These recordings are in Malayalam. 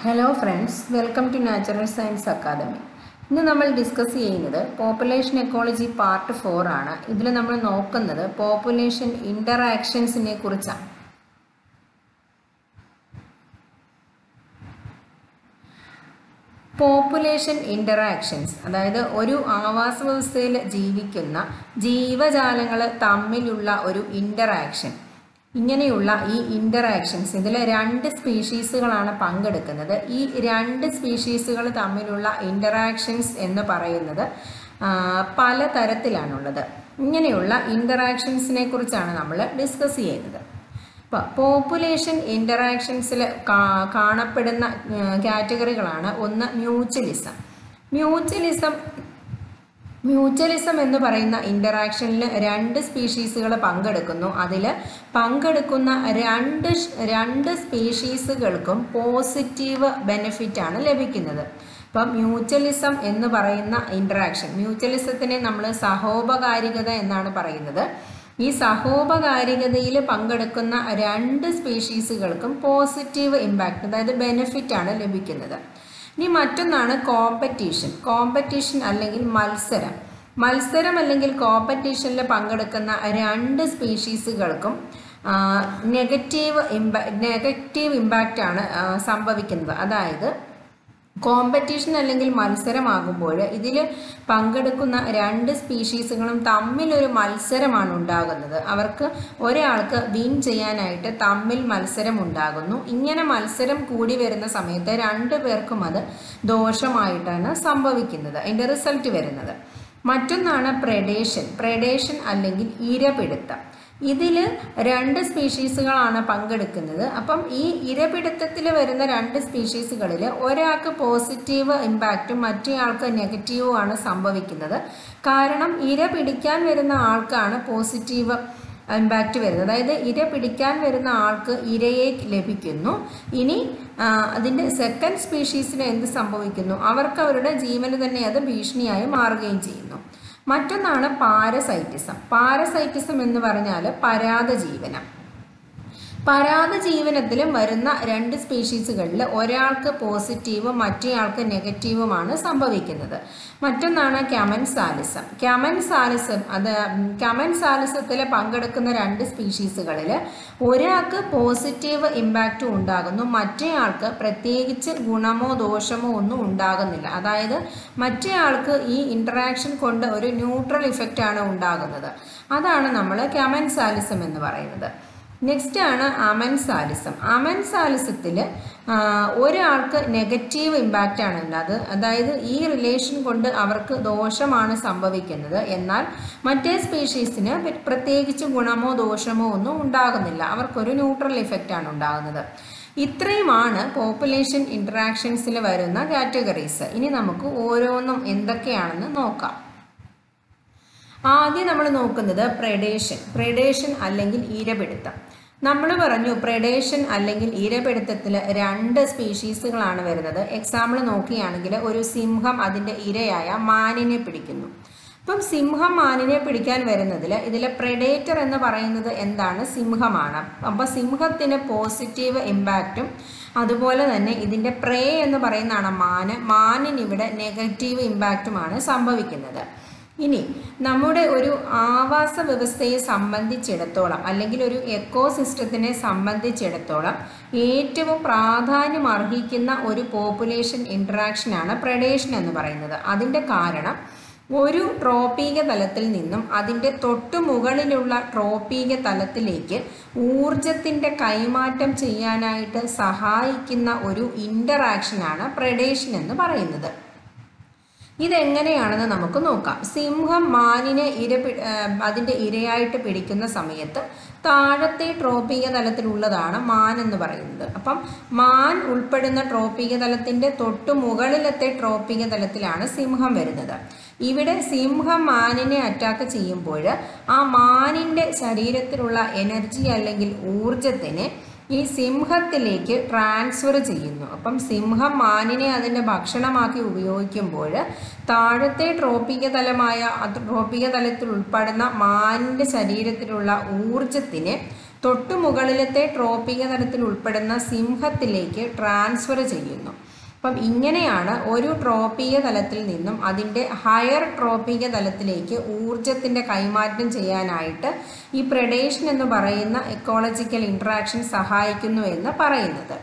hello friends welcome to natural science academy ഇന്ന് നമ്മൾ ഡിസ്കസ് ചെയ്യുന്നത് പോപ്പുലേഷൻ എക്കോളജി പാർട്ട് ഫോർ ആണ് ഇതിൽ നമ്മൾ നോക്കുന്നത് പോപ്പുലേഷൻ ഇൻ്ററാക്ഷൻസിനെ കുറിച്ചാണ് പോപ്പുലേഷൻ ഇൻ്ററാക്ഷൻസ് അതായത് ഒരു ആവാസ വ്യവസ്ഥയിൽ ജീവിക്കുന്ന ജീവജാലങ്ങൾ തമ്മിലുള്ള ഒരു ഇൻ്ററാക്ഷൻ ഇങ്ങനെയുള്ള ഈ ഇൻ്ററാക്ഷൻസ് ഇതിൽ രണ്ട് സ്പീഷീസുകളാണ് പങ്കെടുക്കുന്നത് ഈ രണ്ട് സ്പീഷീസുകൾ തമ്മിലുള്ള ഇൻ്ററാക്ഷൻസ് എന്ന് പറയുന്നത് പലതരത്തിലാണുള്ളത് ഇങ്ങനെയുള്ള ഇൻ്ററാക്ഷൻസിനെ കുറിച്ചാണ് നമ്മൾ ഡിസ്കസ് ചെയ്യുന്നത് ഇപ്പോൾ പോപ്പുലേഷൻ ഇൻ്ററാക്ഷൻസിൽ കാണപ്പെടുന്ന കാറ്റഗറികളാണ് ഒന്ന് മ്യൂച്വലിസം മ്യൂച്വലിസം മ്യൂച്വലിസം എന്ന് പറയുന്ന ഇൻ്ററാക്ഷനിൽ രണ്ട് സ്പീഷീസുകൾ പങ്കെടുക്കുന്നു അതിൽ പങ്കെടുക്കുന്ന രണ്ട് രണ്ട് സ്പീഷീസുകൾക്കും പോസിറ്റീവ് ബെനിഫിറ്റാണ് ലഭിക്കുന്നത് ഇപ്പം മ്യൂച്വലിസം എന്ന് പറയുന്ന ഇൻ്ററാക്ഷൻ മ്യൂച്വലിസത്തിനെ നമ്മൾ സഹോപകാരികത എന്നാണ് പറയുന്നത് ഈ സഹോപകാരികതയിൽ പങ്കെടുക്കുന്ന രണ്ട് സ്പീഷീസുകൾക്കും പോസിറ്റീവ് ഇമ്പാക്റ്റ് അതായത് ബെനിഫിറ്റ് ആണ് ലഭിക്കുന്നത് ഇനി മറ്റൊന്നാണ് കോമ്പറ്റീഷൻ കോമ്പറ്റീഷൻ അല്ലെങ്കിൽ മത്സരം മത്സരം അല്ലെങ്കിൽ കോമ്പറ്റീഷനിൽ പങ്കെടുക്കുന്ന രണ്ട് സ്പീഷീസുകൾക്കും നെഗറ്റീവ് ഇമ്പാ നെഗറ്റീവ് ഇമ്പാക്റ്റ് ആണ് സംഭവിക്കുന്നത് അതായത് കോമ്പറ്റീഷൻ അല്ലെങ്കിൽ മത്സരമാകുമ്പോൾ ഇതിൽ പങ്കെടുക്കുന്ന രണ്ട് സ്പീഷീസുകളും തമ്മിലൊരു മത്സരമാണ് ഉണ്ടാകുന്നത് അവർക്ക് ഒരാൾക്ക് വിൻ ചെയ്യാനായിട്ട് തമ്മിൽ മത്സരം ഉണ്ടാകുന്നു ഇങ്ങനെ മത്സരം കൂടി വരുന്ന സമയത്ത് രണ്ടു പേർക്കും അത് ദോഷമായിട്ടാണ് സംഭവിക്കുന്നത് അതിൻ്റെ റിസൾട്ട് വരുന്നത് മറ്റൊന്നാണ് പ്രഡേഷൻ പ്രഡേഷൻ അല്ലെങ്കിൽ ഇരപിടുത്തം ഇതിൽ രണ്ട് സ്പീഷീസുകളാണ് പങ്കെടുക്കുന്നത് അപ്പം ഈ ഇരപിടുത്തത്തിൽ വരുന്ന രണ്ട് സ്പീഷീസുകളിൽ ഒരാൾക്ക് പോസിറ്റീവ് ഇമ്പാക്റ്റും മറ്റേയാൾക്ക് നെഗറ്റീവും ആണ് സംഭവിക്കുന്നത് കാരണം ഇര പിടിക്കാൻ വരുന്ന ആൾക്കാണ് പോസിറ്റീവ് ഇമ്പാക്റ്റ് വരുന്നത് അതായത് ഇര പിടിക്കാൻ വരുന്ന ആൾക്ക് ഇരയെ ലഭിക്കുന്നു ഇനി അതിൻ്റെ സെക്കൻഡ് സ്പീഷീസിന് എന്ത് സംഭവിക്കുന്നു അവർക്ക് അവരുടെ ജീവന് തന്നെ അത് ഭീഷണിയായി മാറുകയും ചെയ്യുന്നു മറ്റൊന്നാണ് പാരസൈറ്റിസം പാരസൈറ്റിസം എന്ന് പറഞ്ഞാൽ പരാതജീവനം പരാതജീവനത്തിലും വരുന്ന രണ്ട് സ്പീഷീസുകളിൽ ഒരാൾക്ക് പോസിറ്റീവും മറ്റേയാൾക്ക് നെഗറ്റീവുമാണ് സംഭവിക്കുന്നത് മറ്റൊന്നാണ് ക്യമൻ സാലിസം ക്യമൻ സാലിസം അത് ക്യമൻ സാലിസത്തിൽ പങ്കെടുക്കുന്ന രണ്ട് സ്പീഷീസുകളിൽ ഒരാൾക്ക് പോസിറ്റീവ് ഇമ്പാക്റ്റ് ഉണ്ടാകുന്നു മറ്റേയാൾക്ക് പ്രത്യേകിച്ച് ഗുണമോ ദോഷമോ ഒന്നും ഉണ്ടാകുന്നില്ല അതായത് മറ്റേയാൾക്ക് ഈ ഇൻറ്ററാക്ഷൻ കൊണ്ട് ഒരു ന്യൂട്രൽ ഇഫക്റ്റ് ആണ് ഉണ്ടാകുന്നത് അതാണ് നമ്മൾ ക്യമൻ സാലിസം എന്ന് പറയുന്നത് നെക്സ്റ്റ് ആണ് അമൻ സാലിസം അമൻ സാലിസത്തിൽ ഒരാൾക്ക് നെഗറ്റീവ് ഇമ്പാക്റ്റ് ആണ് ഉള്ളത് അതായത് ഈ റിലേഷൻ കൊണ്ട് അവർക്ക് ദോഷമാണ് സംഭവിക്കുന്നത് എന്നാൽ മറ്റേ സ്പീഷീസിന് പ്രത്യേകിച്ച് ഗുണമോ ദോഷമോ ഒന്നും ഉണ്ടാകുന്നില്ല അവർക്കൊരു ന്യൂട്രൽ ഇഫക്റ്റ് ആണ് ഉണ്ടാകുന്നത് ഇത്രയുമാണ് പോപ്പുലേഷൻ ഇൻട്രാക്ഷൻസിൽ വരുന്ന കാറ്റഗറീസ് ഇനി നമുക്ക് ഓരോന്നും എന്തൊക്കെയാണെന്ന് നോക്കാം ആദ്യം നമ്മൾ നോക്കുന്നത് പ്രഡേഷൻ പ്രഡേഷൻ അല്ലെങ്കിൽ ഈരപിടുത്തം നമ്മൾ പറഞ്ഞു പ്രഡേഷൻ അല്ലെങ്കിൽ ഈരപിടുത്തത്തിൽ രണ്ട് സ്പീഷീസുകളാണ് വരുന്നത് എക്സാമ്പിൾ നോക്കുകയാണെങ്കിൽ ഒരു സിംഹം അതിൻ്റെ ഇരയായ മാനിനെ പിടിക്കുന്നു അപ്പം സിംഹം മാനിനെ പിടിക്കാൻ വരുന്നതിൽ ഇതിലെ പ്രഡേറ്റർ എന്ന് പറയുന്നത് എന്താണ് സിംഹമാണ് അപ്പോൾ സിംഹത്തിന് പോസിറ്റീവ് ഇമ്പാക്റ്റും അതുപോലെ തന്നെ ഇതിൻ്റെ പ്രേ എന്ന് പറയുന്നതാണ് മാന് മാനിനിവിടെ നെഗറ്റീവ് ഇമ്പാക്റ്റുമാണ് സംഭവിക്കുന്നത് ഇനി നമ്മുടെ ഒരു ആവാസ വ്യവസ്ഥയെ സംബന്ധിച്ചിടത്തോളം അല്ലെങ്കിൽ ഒരു എക്കോ സിസ്റ്റത്തിനെ സംബന്ധിച്ചിടത്തോളം ഏറ്റവും പ്രാധാന്യം അർഹിക്കുന്ന ഒരു പോപ്പുലേഷൻ ഇൻട്രാക്ഷനാണ് പ്രഡേഷൻ എന്ന് പറയുന്നത് അതിൻ്റെ കാരണം ഒരു ട്രോപ്പിക തലത്തിൽ നിന്നും അതിൻ്റെ തൊട്ടു മുകളിലുള്ള ട്രോപ്പിക തലത്തിലേക്ക് ഊർജത്തിൻ്റെ കൈമാറ്റം ചെയ്യാനായിട്ട് സഹായിക്കുന്ന ഒരു ഇൻ്ററാക്ഷനാണ് പ്രഡേഷൻ എന്ന് പറയുന്നത് ഇതെങ്ങനെയാണെന്ന് നമുക്ക് നോക്കാം സിംഹം മാനിനെ ഇര അതിൻ്റെ ഇരയായിട്ട് പിടിക്കുന്ന സമയത്ത് താഴത്തെ ട്രോപ്പിക തലത്തിലുള്ളതാണ് മാൻ എന്ന് പറയുന്നത് അപ്പം മാൻ ഉൾപ്പെടുന്ന ട്രോപ്പിക തലത്തിൻ്റെ തൊട്ടു മുകളിലത്തെ ട്രോപ്പിക തലത്തിലാണ് സിംഹം വരുന്നത് ഇവിടെ സിംഹം മാനിനെ അറ്റാക്ക് ചെയ്യുമ്പോൾ ആ മാനിൻ്റെ ശരീരത്തിലുള്ള എനർജി അല്ലെങ്കിൽ ഊർജത്തിനെ ഈ സിംഹത്തിലേക്ക് ട്രാൻസ്ഫർ ചെയ്യുന്നു അപ്പം സിംഹം മാനിനെ അതിൻ്റെ ഭക്ഷണമാക്കി ഉപയോഗിക്കുമ്പോൾ താഴത്തെ ട്രോപ്പിക തലമായ ട്രോപ്പിക തലത്തിൽ ഉൾപ്പെടുന്ന മാനിൻ്റെ ശരീരത്തിലുള്ള ഊർജത്തിനെ തൊട്ടു മുകളിലത്തെ ട്രോപ്പിക തലത്തിൽ ഉൾപ്പെടുന്ന സിംഹത്തിലേക്ക് ട്രാൻസ്ഫർ ചെയ്യുന്നു അപ്പം ഇങ്ങനെയാണ് ഒരു ട്രോപ്പിക തലത്തിൽ നിന്നും അതിൻ്റെ ഹയർ ട്രോപ്പിക തലത്തിലേക്ക് ഊർജത്തിൻ്റെ കൈമാറ്റം ചെയ്യാനായിട്ട് ഈ പ്രഡേഷൻ എന്ന് പറയുന്ന എക്കോളജിക്കൽ ഇൻട്രാക്ഷൻ സഹായിക്കുന്നു എന്ന് പറയുന്നത്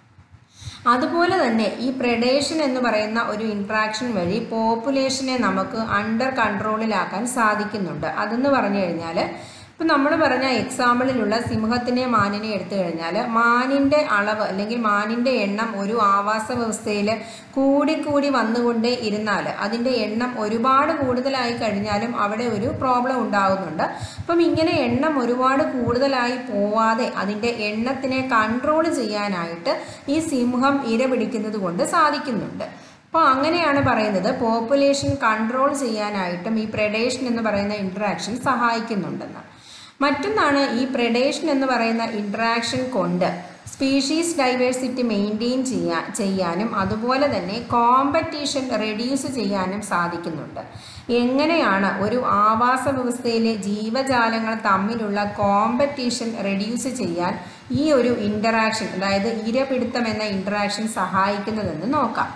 അതുപോലെ തന്നെ ഈ പ്രഡേഷൻ എന്ന് പറയുന്ന ഒരു ഇൻട്രാക്ഷൻ വഴി പോപ്പുലേഷനെ നമുക്ക് അണ്ടർ കൺട്രോളിലാക്കാൻ സാധിക്കുന്നുണ്ട് അതെന്ന് പറഞ്ഞു കഴിഞ്ഞാൽ ഇപ്പം നമ്മൾ പറഞ്ഞ എക്സാമ്പിളിലുള്ള സിംഹത്തിനെ മാനിനെ എടുത്തു കഴിഞ്ഞാൽ മാനിൻ്റെ അളവ് അല്ലെങ്കിൽ മാനിൻ്റെ എണ്ണം ഒരു ആവാസ വ്യവസ്ഥയിൽ കൂടിക്കൂടി വന്നുകൊണ്ടേ ഇരുന്നാൽ അതിൻ്റെ എണ്ണം ഒരുപാട് കൂടുതലായി കഴിഞ്ഞാലും അവിടെ ഒരു പ്രോബ്ലം ഉണ്ടാകുന്നുണ്ട് അപ്പം ഇങ്ങനെ എണ്ണം ഒരുപാട് കൂടുതലായി പോവാതെ അതിൻ്റെ എണ്ണത്തിനെ കൺട്രോൾ ചെയ്യാനായിട്ട് ഈ സിംഹം ഇര പിടിക്കുന്നത് കൊണ്ട് സാധിക്കുന്നുണ്ട് അപ്പോൾ അങ്ങനെയാണ് പറയുന്നത് പോപ്പുലേഷൻ കൺട്രോൾ ചെയ്യാനായിട്ടും ഈ പ്രഡേഷൻ എന്ന് പറയുന്ന ഇൻട്രാക്ഷൻ സഹായിക്കുന്നുണ്ടെന്ന് മറ്റൊന്നാണ് ഈ പ്രഡേഷൻ എന്ന് പറയുന്ന ഇൻട്രാക്ഷൻ കൊണ്ട് സ്പീഷീസ് ഡൈവേഴ്സിറ്റി മെയിൻറ്റെയിൻ ചെയ്യാ ചെയ്യാനും അതുപോലെ തന്നെ കോമ്പറ്റീഷൻ റെഡ്യൂസ് ചെയ്യാനും സാധിക്കുന്നുണ്ട് എങ്ങനെയാണ് ഒരു ആവാസ വ്യവസ്ഥയിലെ ജീവജാലങ്ങൾ തമ്മിലുള്ള കോമ്പറ്റീഷൻ റെഡ്യൂസ് ചെയ്യാൻ ഈ ഒരു ഇൻറ്ററാക്ഷൻ അതായത് ഇരപിടുത്തം എന്ന ഇൻറ്ററാക്ഷൻ സഹായിക്കുന്നതെന്ന് നോക്കാം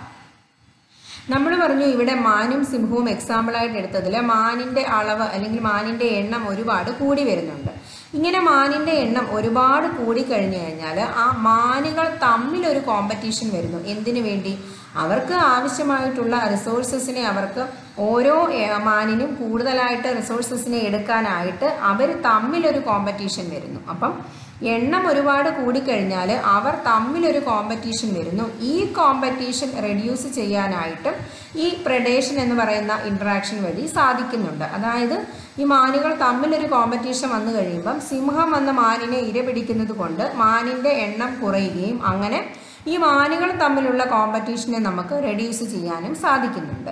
നമ്മൾ പറഞ്ഞു ഇവിടെ മാനും സിംഹവും എക്സാമ്പിളായിട്ട് എടുത്തതിൽ മാനിൻ്റെ അളവ് അല്ലെങ്കിൽ മാനിൻ്റെ എണ്ണം ഒരുപാട് കൂടി വരുന്നുണ്ട് ഇങ്ങനെ മാനിൻ്റെ എണ്ണം ഒരുപാട് കൂടി കഴിഞ്ഞു കഴിഞ്ഞാൽ ആ മാനുകൾ തമ്മിലൊരു കോമ്പറ്റീഷൻ വരുന്നു എന്തിനു വേണ്ടി അവർക്ക് ആവശ്യമായിട്ടുള്ള റിസോഴ്സസിനെ അവർക്ക് ഓരോ ഏ- മാനിനും കൂടുതലായിട്ട് റിസോഴ്സസിനെ എടുക്കാനായിട്ട് അവർ തമ്മിലൊരു കോമ്പറ്റീഷൻ വരുന്നു അപ്പം എണ്ണം ഒരുപാട് കൂടിക്കഴിഞ്ഞാൽ അവർ തമ്മിലൊരു കോമ്പറ്റീഷൻ വരുന്നു ഈ കോമ്പറ്റീഷൻ റെഡ്യൂസ് ചെയ്യാനായിട്ട് ഈ പ്രഡേഷൻ എന്ന് പറയുന്ന ഇൻട്രാക്ഷൻ വഴി സാധിക്കുന്നുണ്ട് അതായത് ഈ മാനുകൾ തമ്മിലൊരു കോമ്പറ്റീഷൻ വന്നു കഴിയുമ്പം സിംഹം വന്ന മാനിനെ ഇര പിടിക്കുന്നത് കൊണ്ട് മാനിൻ്റെ എണ്ണം കുറയുകയും അങ്ങനെ ഈ മാനുകൾ തമ്മിലുള്ള കോമ്പറ്റീഷനെ നമുക്ക് റെഡ്യൂസ് ചെയ്യാനും സാധിക്കുന്നുണ്ട്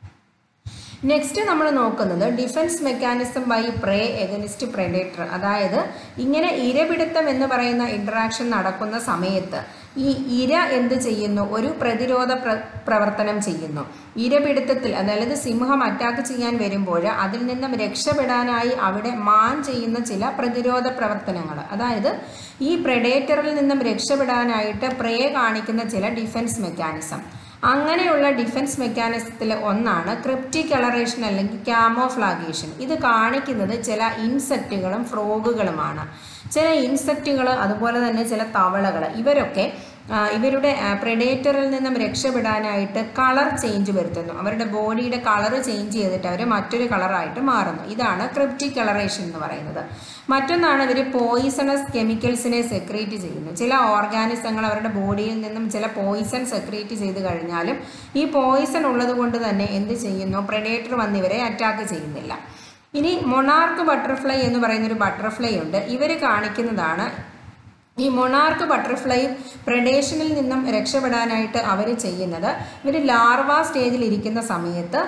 നെക്സ്റ്റ് നമ്മൾ നോക്കുന്നത് defence mechanism by prey against predator അതായത് ഇങ്ങനെ ഇരപിടുത്തം എന്ന് പറയുന്ന ഇൻട്രാക്ഷൻ നടക്കുന്ന സമയത്ത് ഈ ഇര എന്ത് ചെയ്യുന്നു ഒരു പ്രതിരോധ പ്ര പ്രവർത്തനം ചെയ്യുന്നു ഇരപിടുത്തത്തിൽ അതായത് സിംഹം അറ്റാക്ക് ചെയ്യാൻ വരുമ്പോൾ അതിൽ നിന്നും രക്ഷപ്പെടാനായി അവിടെ മാൻ ചെയ്യുന്ന ചില പ്രതിരോധ പ്രവർത്തനങ്ങൾ അതായത് ഈ പ്രഡേറ്ററിൽ നിന്നും രക്ഷപ്പെടാനായിട്ട് പ്രേ കാണിക്കുന്ന ചില ഡിഫൻസ് മെക്കാനിസം അങ്ങനെയുള്ള ഡിഫൻസ് മെക്കാനിസത്തിൽ ഒന്നാണ് ക്രിപ്റ്റിക് കളറേഷൻ അല്ലെങ്കിൽ ക്യാമോഫ്ലാഗേഷൻ ഇത് കാണിക്കുന്നത് ചില ഇൻസെക്റ്റുകളും ഫ്രോഗുകളുമാണ് ചില ഇൻസെക്റ്റുകൾ അതുപോലെ തന്നെ ചില തവളകൾ ഇവരൊക്കെ ആ, ഇവരുടെ പ്രെഡേറ്ററിൽ നിന്നും രക്ഷപ്പെടാനായിട്ട് കളർ ചേഞ്ച് വരുത്തുന്നു അവരുടെ ബോഡിയുടെ കളർ ചേഞ്ച് ചെയ്തിട്ട് അവർ മറ്റൊരു കളറായിട്ട് മാറുന്നു ഇതാണ് ക്രിപ്റ്റിക് കളറേഷൻ എന്ന് പറയുന്നത് മറ്റൊന്നാണ് ഇവർ പോയിസണസ് കെമിക്കൽസിനെ സെക്രീറ്റ് ചെയ്യുന്നു ചില ഓർഗാനിസങ്ങൾ അവരുടെ ബോഡിയിൽ നിന്നും ചില പോയിസൺ സെക്രീറ്റ് ചെയ്ത് കഴിഞ്ഞാലും ഈ പോയിസൺ ഉള്ളത് കൊണ്ട് തന്നെ എന്ത് ചെയ്യുന്നു പ്രെഡേറ്റർ വന്ന് ഇവരെ അറ്റാക്ക് ചെയ്യുന്നില്ല ഇനി മൊണാർക്ക് ബട്ടർഫ്ലൈ എന്ന് പറയുന്നൊരു ബട്ടർഫ്ലൈ ഉണ്ട് ഇവർ കാണിക്കുന്നതാണ് ഈ മൊണാർക്ക് ബട്ടർഫ്ലൈ പ്രഡേഷനിൽ നിന്നും രക്ഷപ്പെടാനായിട്ട് അവർ ചെയ്യുന്നത് ഇവർ ലാർവ സ്റ്റേജിൽ ഇരിക്കുന്ന സമയത്ത്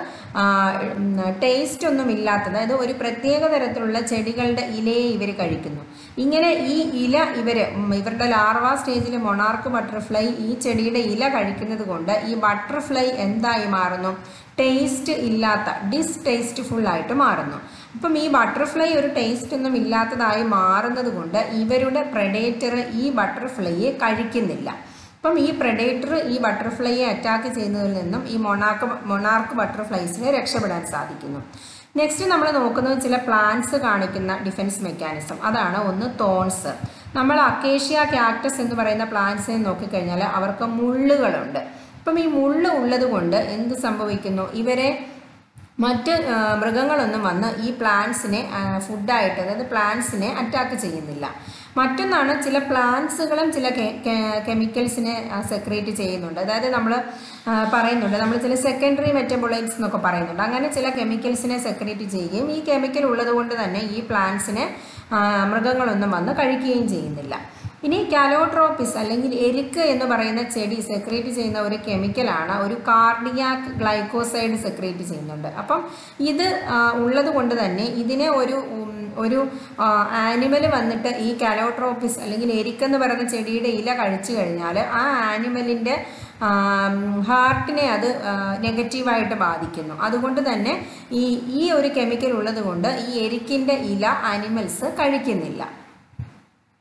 ടേസ്റ്റ് ഒന്നും ഇല്ലാത്ത അതായത് ഒരു പ്രത്യേക തരത്തിലുള്ള ചെടികളുടെ ഇലയെ ഇവർ കഴിക്കുന്നു ഇങ്ങനെ ഈ ഇല ഇവർ ഇവരുടെ ലാർവ സ്റ്റേജിൽ മൊണാർക്ക് ബട്ടർഫ്ലൈ ഈ ചെടിയുടെ ഇല കഴിക്കുന്നത് കൊണ്ട് ഈ ബട്ടർഫ്ലൈ എന്തായി മാറുന്നു ടേസ്റ്റ് ഇല്ലാത്ത ഡിസ്റ്റേസ്റ്റ്ഫുൾ ആയിട്ട് മാറുന്നു അപ്പം ഈ ബട്ടർഫ്ലൈ ഒരു ടേസ്റ്റ് ഒന്നും ഇല്ലാത്തതായി മാറുന്നത് കൊണ്ട് ഇവരുടെ പ്രഡേറ്റർ ഈ ബട്ടർഫ്ലൈയെ കഴിക്കുന്നില്ല അപ്പം ഈ പ്രഡേറ്റർ ഈ ബട്ടർഫ്ലൈയെ അറ്റാക്ക് ചെയ്യുന്നതിൽ നിന്നും ഈ മൊണാർക്ക് മൊണാർക്ക് ബട്ടർഫ്ലൈസിനെ രക്ഷപ്പെടാൻ സാധിക്കുന്നു നെക്സ്റ്റ് നമ്മൾ നോക്കുന്നത് ചില പ്ലാന്റ്സ് കാണിക്കുന്ന ഡിഫൻസ് മെക്കാനിസം അതാണ് ഒന്ന് തോൺസ് നമ്മൾ അക്കേഷ്യ ക്യാക്ടസ് എന്ന് പറയുന്ന പ്ലാന്റ്സിനെ നോക്കിക്കഴിഞ്ഞാൽ അവർക്ക് മുള്ളുകളുണ്ട് അപ്പം ഈ മുള്ള് ഉള്ളത് കൊണ്ട് എന്ത് സംഭവിക്കുന്നു ഇവരെ മറ്റ് ആ, മൃഗങ്ങളൊന്നും വന്ന് ഈ പ്ലാന്റ്സിനെ ഫുഡായിട്ട് അതായത് പ്ലാന്റ്സിനെ അറ്റാക്ക് ചെയ്യുന്നില്ല മറ്റൊന്നാണ് ചില പ്ലാന്റ്സുകളും ചില കെമിക്കൽസിനെ സെക്രേറ്റ് ചെയ്യുന്നുണ്ട് അതായത് നമ്മൾ പറയുന്നുണ്ട് നമ്മൾ ചില സെക്കൻഡറി മെറ്റബോളൈറ്റ്സ് എന്നൊക്കെ പറയുന്നുണ്ട് അങ്ങനെ ചില കെമിക്കൽസിനെ സെക്രേറ്റ് ചെയ്യുകയും ഈ കെമിക്കൽ ഉള്ളത് കൊണ്ട് തന്നെ ഈ പ്ലാന്റ്സിനെ മൃഗങ്ങളൊന്നും വന്ന് കഴിക്കുകയും ചെയ്യുന്നില്ല ഇനി കാലോട്രോപ്പിസ് അല്ലെങ്കിൽ എരിക്ക് എന്ന് പറയുന്ന ചെടി സെക്രേറ്റ് ചെയ്യുന്ന ഒരു കെമിക്കലാണ് ഒരു കാർഡിയാക് ഗ്ലൈക്കോസൈഡ് സെക്രേറ്റ് ചെയ്യുന്നുണ്ട് അപ്പം ഇത് ആ, ഉള്ളത് കൊണ്ട് തന്നെ ഇതിനെ ഒരു ഉം, ഒരു ആനിമൽ വന്നിട്ട് ഈ കാലോട്രോപ്പിസ് അല്ലെങ്കിൽ എരിക്കെന്ന് പറയുന്ന ചെടിയുടെ ഇല കഴിച്ചു കഴിഞ്ഞാൽ ആ ആനിമലിൻ്റെ ഹാർട്ടിനെ അത് നെഗറ്റീവായിട്ട് ബാധിക്കുന്നു അതുകൊണ്ട് തന്നെ ഈ ഈ ഒരു കെമിക്കൽ ഉള്ളത് കൊണ്ട് ഈ എരിക്കിൻ്റെ ഇല ആനിമൽസ് കഴിക്കുന്നില്ല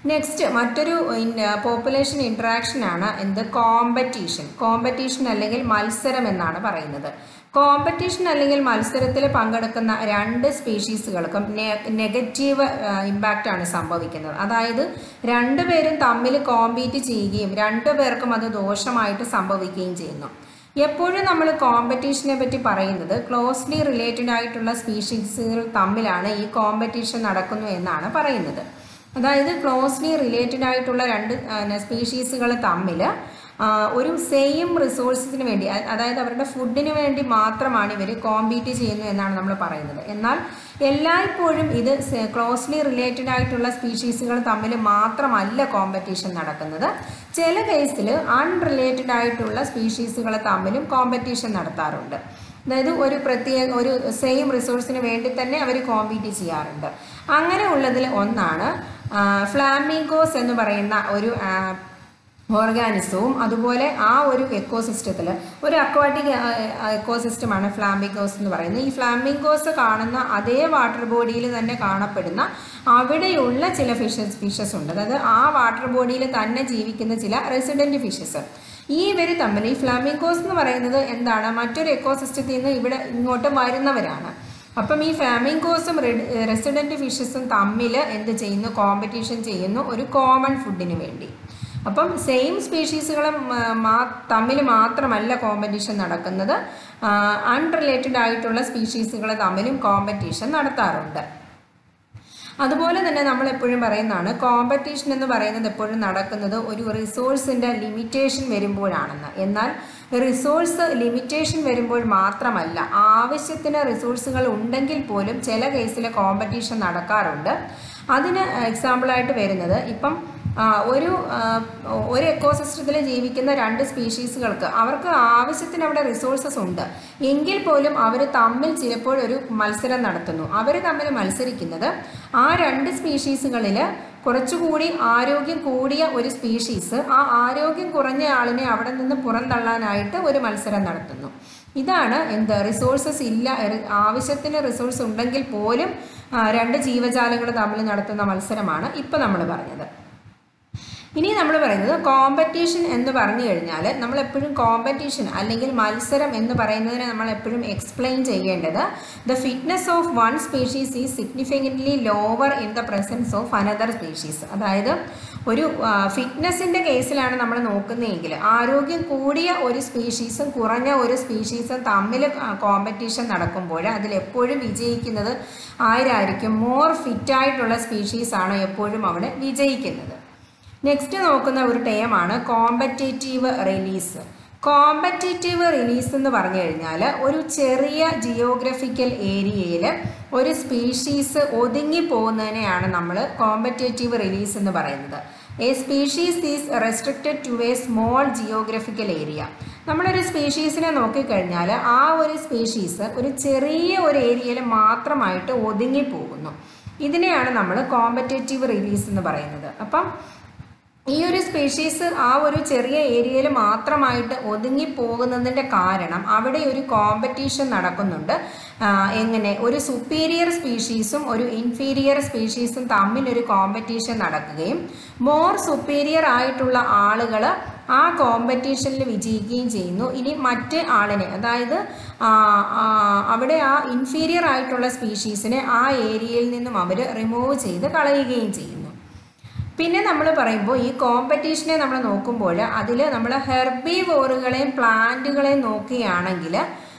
നെക്സ്റ്റ് മറ്റൊരു പോപ്പുലേഷൻ ഇൻട്രാക്ഷൻ ആണ് എന്ത് കോമ്പറ്റീഷൻ കോമ്പറ്റീഷൻ അല്ലെങ്കിൽ മത്സരം എന്നാണ് പറയുന്നത് കോമ്പറ്റീഷൻ അല്ലെങ്കിൽ മത്സരത്തിൽ പങ്കെടുക്കുന്ന രണ്ട് സ്പീഷീസുകൾക്കും നെഗറ്റീവ് ഇമ്പാക്റ്റ് ആണ് സംഭവിക്കുന്നത് അതായത് രണ്ടുപേരും തമ്മിൽ കോമ്പീറ്റ് ചെയ്യുകയും രണ്ടുപേർക്കും അത് ദോഷമായിട്ട് സംഭവിക്കുകയും ചെയ്യുന്നു എപ്പോഴും നമ്മൾ കോമ്പറ്റീഷനെ പറ്റി പറയുന്നത് ക്ലോസ്ലി റിലേറ്റഡ് ആയിട്ടുള്ള സ്പീഷീസുകൾ തമ്മിലാണ് ഈ കോമ്പറ്റീഷൻ നടക്കുന്നു എന്നാണ് പറയുന്നത് അതായത് ക്ലോസ്ലി റിലേറ്റഡ് ആയിട്ടുള്ള രണ്ട് സ്പീഷീസുകൾ തമ്മിൽ ഒരു സെയിം റിസോഴ്സസിന് വേണ്ടി അതായത് അവരുടെ ഫുഡിന് വേണ്ടി മാത്രമാണ് ഇവർ കോമ്പീറ്റ് ചെയ്യുന്നു എന്നാണ് നമ്മൾ പറയുന്നത് എന്നാൽ എല്ലായ്പ്പോഴും ഇത് ക്ലോസ്ലി റിലേറ്റഡ് ആയിട്ടുള്ള സ്പീഷീസുകൾ തമ്മിൽ മാത്രമല്ല കോമ്പറ്റീഷൻ നടക്കുന്നത് ചില കേസിൽ അൺറിലേറ്റഡ് ആയിട്ടുള്ള സ്പീഷീസുകൾ തമ്മിലും കോമ്പറ്റീഷൻ നടത്താറുണ്ട് അതായത് ഒരു പ്രത്യേക ഒരു സെയിം റിസോഴ്സിന് വേണ്ടി തന്നെ അവർ കോമ്പീറ്റ് ചെയ്യാറുണ്ട് അങ്ങനെ ഉള്ളതിൽ ഒന്നാണ് ഫ്ലാമിംഗോസ് എന്ന് പറയുന്ന ഒരു ഓർഗാനിസവും അതുപോലെ ആ ഒരു എക്കോസിസ്റ്റത്തിൽ ഒരു അക്വാട്ടിക് എക്കോസിസ്റ്റമാണ് ഫ്ലാമിംഗോസ് എന്ന് പറയുന്നത് ഈ ഫ്ലാമിംഗോസ് കാണുന്ന അതേ വാട്ടർ ബോഡിയിൽ തന്നെ കാണപ്പെടുന്ന അവിടെയുള്ള ചില ഫിഷസ് ഫിഷസ് ഉണ്ട് അതായത് ആ വാട്ടർ ബോഡിയിൽ തന്നെ ജീവിക്കുന്ന ചില റെസിഡൻറ്റ് ഫിഷസ് ഈ ഇവർ തമ്മിൽ ഈ ഫ്ലാമിംഗോസ് എന്ന് പറയുന്നത് എന്താണ് മറ്റൊരു എക്കോസിസ്റ്റത്തിൽ നിന്ന് ഇവിടെ ഇങ്ങോട്ട് വരുന്നവരാണ് അപ്പം ഈ ഫ്ലാമിംഗോസും റെസിഡൻറ്റ് ഫിഷസും തമ്മിൽ എന്ത് ചെയ്യുന്നു കോമ്പറ്റീഷൻ ചെയ്യുന്നു ഒരു കോമൺ ഫുഡിന് വേണ്ടി അപ്പം സെയിം സ്പീഷീസുകൾ തമ്മിൽ മാത്രമല്ല കോമ്പറ്റീഷൻ നടക്കുന്നത് അൺറിലേറ്റഡ് ആയിട്ടുള്ള സ്പീഷീസുകൾ തമ്മിലും കോമ്പറ്റീഷൻ നടത്താറുണ്ട് അതുപോലെ തന്നെ നമ്മൾ എപ്പോഴും പറയുന്നതാണ് കോമ്പറ്റീഷൻ എന്ന് പറയുന്നത് എപ്പോഴും നടക്കുന്നത് ഒരു റിസോഴ്സിൻ്റെ ലിമിറ്റേഷൻ വരുമ്പോഴാണെന്ന് എന്നാൽ റിസോഴ്സ് ലിമിറ്റേഷൻ വരുമ്പോൾ മാത്രമല്ല ആവശ്യത്തിന് റിസോഴ്സുകൾ ഉണ്ടെങ്കിൽ പോലും ചില കേസിൽ കോമ്പറ്റീഷൻ നടക്കാറുണ്ട് അതിന് എക്സാമ്പിളായിട്ട് വരുന്നത് ഇപ്പം ഒരു ഒരു എക്കോസിസ്റ്റത്തിൽ ജീവിക്കുന്ന രണ്ട് സ്പീഷീസുകൾക്ക് അവർക്ക് ആവശ്യത്തിന് അവിടെ റിസോഴ്സസ് ഉണ്ട് എങ്കിൽ പോലും അവർ തമ്മിൽ ചിലപ്പോൾ ഒരു മത്സരം നടത്തുന്നു അവർ തമ്മിൽ മത്സരിക്കുന്നത് ആ രണ്ട് സ്പീഷീസുകളിൽ കുറച്ചുകൂടി ആരോഗ്യം കൂടിയ ഒരു സ്പീഷീസ് ആ ആരോഗ്യം കുറഞ്ഞ ആളിനെ അവിടെ നിന്ന് പുറന്തള്ളാനായിട്ട് ഒരു മത്സരം നടത്തുന്നു ഇതാണ് എന്ത് റിസോഴ്സസ് ഇല്ല ആവശ്യത്തിന് റിസോഴ്സ് ഉണ്ടെങ്കിൽ പോലും രണ്ട് ജീവജാലങ്ങൾ തമ്മിൽ നടത്തുന്ന മത്സരമാണ് ഇപ്പം നമ്മൾ പറഞ്ഞത് ഇനി നമ്മൾ പറയുന്നത് കോമ്പറ്റീഷൻ എന്ന് പറഞ്ഞു കഴിഞ്ഞാൽ നമ്മൾ എപ്പോഴും കോമ്പറ്റീഷൻ അല്ലെങ്കിൽ മത്സരം എന്ന് പറയുന്നതിനെ നമ്മൾ എപ്പോഴും എക്സ്പ്ലെയിൻ ചെയ്യേണ്ടത് the fitness of one species is significantly lower in the presence of another species അതായത് ഒരു ഫിറ്റ്നസിൻ്റെ കേസിലാണ് നമ്മൾ നോക്കുന്നതെങ്കിൽ ആരോഗ്യം കൂടിയ ഒരു സ്പീഷീസും കുറഞ്ഞ ഒരു സ്പീഷീസും തമ്മിൽ കോമ്പറ്റീഷൻ നടക്കുമ്പോൾ അതിലെപ്പോഴും വിജയിക്കുന്നത് ആരായിരിക്കും മോർ ഫിറ്റായിട്ടുള്ള സ്പീഷീസാണ് എപ്പോഴും അവിടെ വിജയിക്കുന്നത് നെക്സ്റ്റ് നോക്കുന്ന ഒരു ടേമാണ് കോമ്പറ്റേറ്റീവ് റിലീസ് കോമ്പറ്റേറ്റീവ് റിലീസ് എന്ന് പറഞ്ഞു കഴിഞ്ഞാൽ ഒരു ചെറിയ ജിയോഗ്രഫിക്കൽ ഏരിയയിൽ ഒരു സ്പീഷീസ് ഒതുങ്ങി പോകുന്നതിനെയാണ് നമ്മൾ കോമ്പറ്റേറ്റീവ് റിലീസ് എന്ന് പറയുന്നത് a species is restricted to a small geographical area നമ്മളൊരു സ്പീഷീസിനെ നോക്കിക്കഴിഞ്ഞാൽ ആ ഒരു സ്പീഷീസ് ഒരു ചെറിയ ഒരു ഏരിയയിൽ മാത്രമായിട്ട് ഒതുങ്ങി പോകുന്നു ഇതിനെയാണ് നമ്മൾ കോമ്പറ്റേറ്റീവ് റിലീസ് എന്ന് പറയുന്നത് അപ്പം ഈ ഒരു സ്പീഷീസ് ആ ഒരു ചെറിയ ഏരിയയിൽ മാത്രമായിട്ട് ഒതുങ്ങി പോകുന്നതിൻ്റെ കാരണം അവിടെ ഒരു കോമ്പറ്റീഷൻ നടക്കുന്നുണ്ട് എങ്ങനെ ഒരു സുപ്പീരിയർ സ്പീഷീസും ഒരു ഇൻഫീരിയർ സ്പീഷീസും തമ്മിൽ ഒരു കോമ്പറ്റീഷൻ നടക്കുകയും മോർ സുപ്പീരിയർ ആയിട്ടുള്ള ആളുകൾ ആ കോമ്പറ്റീഷനിൽ വിജയിക്കുകയും ചെയ്യുന്നു ഇനി മറ്റ് ആളിനെ അതായത് അവിടെ ആ ഇൻഫീരിയർ ആയിട്ടുള്ള സ്പീഷീസിനെ ആ ഏരിയയിൽ നിന്നും അവർ റിമൂവ് ചെയ്ത് കളയുകയും ചെയ്യുന്നു പിന്നെ നമ്മൾ പറയുമ്പോൾ ഈ കോമ്പറ്റീഷനെ നമ്മൾ നോക്കുമ്പോൾ അതിൽ നമ്മൾ ഹെർബിവോറുകളെയും പ്ലാന്റുകളെയും നോക്കുകയാണെങ്കിൽ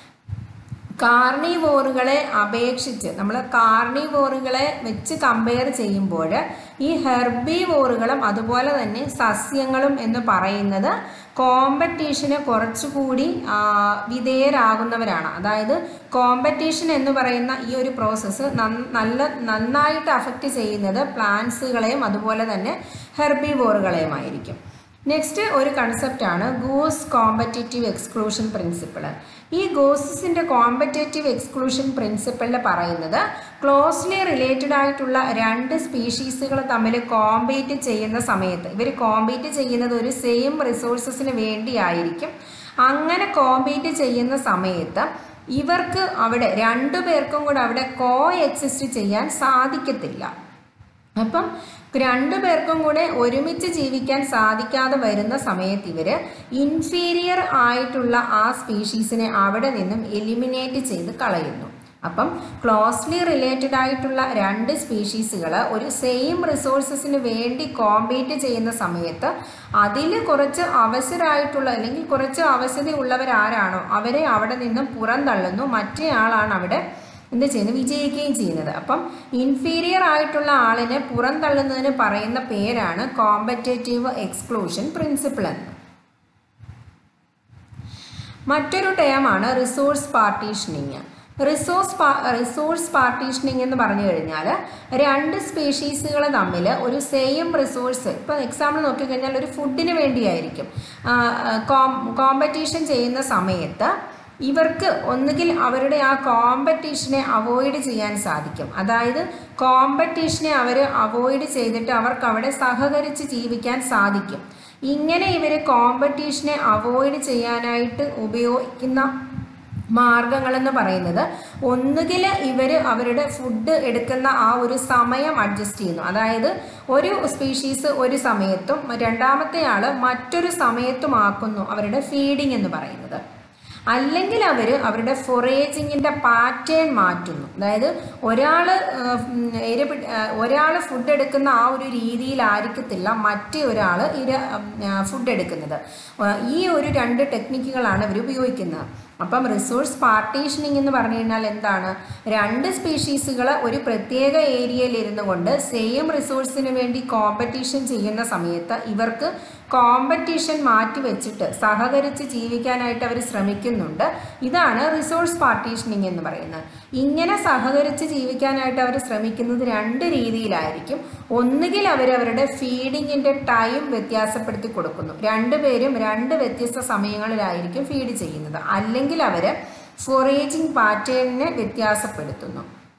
കാർണിവോറുകളെ അപേക്ഷിച്ച് നമ്മൾ കാർണിവോറുകളെ വെച്ച് കമ്പയർ ചെയ്യുമ്പോൾ ഈ ഹെർബിവോറുകളും അതുപോലെ തന്നെ സസ്യങ്ങളും എന്ന് പറയുന്നത് കോമ്പറ്റീഷന് കുറച്ചുകൂടി വിധേയരാകുന്നവരാണ് അതായത് കോമ്പറ്റീഷൻ എന്ന് പറയുന്ന ഈ ഒരു പ്രോസസ്സ് നല്ല നന്നായിട്ട് അഫക്റ്റ് ചെയ്യുന്നത് പ്ലാന്റ്സുകളെയും അതുപോലെ തന്നെ ഹെർബിവോറുകളെയുമായിരിക്കും നെക്സ്റ്റ് ഒരു കൺസെപ്റ്റാണ് ഗൂസ് കോമ്പറ്റേറ്റീവ് എക്സ്ക്ലൂഷൻ പ്രിൻസിപ്പിൾ ഈ ഗോസസിൻ്റെ കോമ്പറ്റേറ്റീവ് എക്സ്ക്ലൂഷൻ പ്രിൻസിപ്പിളിൽ പറയുന്നത് ക്ലോസ്ലി റിലേറ്റഡ് ആയിട്ടുള്ള രണ്ട് സ്പീഷീസുകൾ തമ്മിൽ കോമ്പീറ്റ് ചെയ്യുന്ന സമയത്ത് ഇവർ കോമ്പീറ്റ് ചെയ്യുന്നത് ഒരു സെയിം റിസോഴ്സസിന് വേണ്ടിയായിരിക്കും അങ്ങനെ കോമ്പീറ്റ് ചെയ്യുന്ന സമയത്ത് ഇവർക്ക് അവിടെ രണ്ടു പേർക്കും കൂടെ അവിടെ കോ എക്സിസ്റ്റ് ചെയ്യാൻ സാധിക്കത്തില്ല അപ്പം രണ്ടു പേർക്കും കൂടെ ഒരുമിച്ച് ജീവിക്കാൻ സാധിക്കാതെ വരുന്ന സമയത്ത് ഇവർ ഇൻഫീരിയർ ആയിട്ടുള്ള ആ സ്പീഷീസിനെ അവിടെ നിന്നും എലിമിനേറ്റ് ചെയ്ത് കളയുന്നു അപ്പം ക്ലോസ്ലി റിലേറ്റഡ് ആയിട്ടുള്ള രണ്ട് സ്പീഷീസുകൾ ഒരു സെയിം റിസോഴ്സസിന് വേണ്ടി കോമ്പീറ്റ് ചെയ്യുന്ന സമയത്ത് അതിൽ കുറച്ച് അവശരായിട്ടുള്ള അല്ലെങ്കിൽ കുറച്ച് അവശതയുള്ളവരാരാണോ അവരെ അവിടെ നിന്നും പുറന്തള്ളുന്നു മറ്റേ ആളാണ് അവിടെ എന്ത് ചെയ്യുന്നത് വിജയിക്കുകയും ചെയ്യുന്നത് അപ്പം ഇൻഫീരിയർ ആയിട്ടുള്ള ആളിനെ പുറന്തള്ളുന്നതിന് പറയുന്ന പേരാണ് കോമ്പറ്റേറ്റീവ് എക്സ്ക്ലൂഷൻ പ്രിൻസിപ്പിൾ എന്ന് മറ്റൊരു ടേമാണ് resource partitioning resource resource partitioning എന്ന് പറഞ്ഞു കഴിഞ്ഞാൽ രണ്ട് സ്പീഷീസുകൾ തമ്മിൽ ഒരു സെയിം റിസോഴ്സ് ഇപ്പോൾ എക്സാമ്പിൾ നോക്കിക്കഴിഞ്ഞാൽ ഒരു ഫുഡിന് വേണ്ടിയായിരിക്കും കോമ്പറ്റീഷൻ ചെയ്യുന്ന സമയത്ത് ഇവർക്ക് ഒന്നുകിൽ അവരുടെ ആ കോമ്പറ്റീഷനെ അവോയ്ഡ് ചെയ്യാൻ സാധിക്കും അതായത് കോമ്പറ്റീഷനെ അവർ അവോയ്ഡ് ചെയ്തിട്ട് അവർക്ക് അവിടെ സഹകരിച്ച് ജീവിക്കാൻ സാധിക്കും ഇങ്ങനെ ഇവർ കോമ്പറ്റീഷനെ അവോയ്ഡ് ചെയ്യാനായിട്ട് ഉപയോഗിക്കുന്ന മാർഗങ്ങളെന്ന് പറയുന്നത് ഒന്നുകിൽ ഇവർ അവരുടെ ഫുഡ് എടുക്കുന്ന ആ ഒരു സമയം അഡ്ജസ്റ്റ് ചെയ്യുന്നു അതായത് ഒരു സ്പീഷീസ് ഒരു സമയത്തും രണ്ടാമത്തെ ആൾ മറ്റൊരു സമയത്തുമാക്കുന്നു അവരുടെ ഫീഡിംഗ് എന്ന് പറയുന്നത് അല്ലെങ്കിൽ അവർ അവരുടെ ഫൊറേജിങ്ങിൻ്റെ പാറ്റേൺ മാറ്റുന്നു അതായത് ഒരാൾ ഒരാൾ ഫുഡ് എടുക്കുന്ന ആ ഒരു രീതിയിലായിരിക്കത്തില്ല മറ്റേ ഒരാൾ ഇര ഫുഡ് എടുക്കുന്നത് ഈ ഒരു രണ്ട് ടെക്നിക്കുകളാണ് ഇവർ ഉപയോഗിക്കുന്നത് അപ്പം റിസോഴ്സ് പാർട്ടീഷനിങ് എന്ന് പറഞ്ഞു കഴിഞ്ഞാൽ എന്താണ് രണ്ട് സ്പീഷീസുകൾ ഒരു പ്രത്യേക ഏരിയയിൽ ഇരുന്നു കൊണ്ട് സെയിം റിസോഴ്സിന് വേണ്ടി കോമ്പറ്റീഷൻ ചെയ്യുന്ന സമയത്ത് ഇവർക്ക് കോമ്പറ്റീഷൻ മാറ്റി വെച്ചിട്ട് സഹകരിച്ച് ജീവിക്കാനായിട്ട് അവർ ശ്രമിക്കുന്നുണ്ട് ഇതാണ് റിസോഴ്സ് പാർട്ടീഷനിങ് എന്ന് പറയുന്നത് ഇങ്ങനെ സഹകരിച്ച് ജീവിക്കാനായിട്ട് അവർ ശ്രമിക്കുന്നത് രണ്ട് രീതിയിലായിരിക്കും ഒന്നുകിൽ അവർ അവരുടെ ഫീഡിങ്ങിൻ്റെ ടൈം വ്യത്യാസപ്പെടുത്തി കൊടുക്കുന്നു രണ്ടുപേരും രണ്ട് വ്യത്യസ്ത സമയങ്ങളിലായിരിക്കും ഫീഡ് ചെയ്യുന്നത് അല്ലെങ്കിൽ അവർ ഫൊറേജിങ് പാറ്റേണിനെ വ്യത്യാസപ്പെടുത്തുന്നു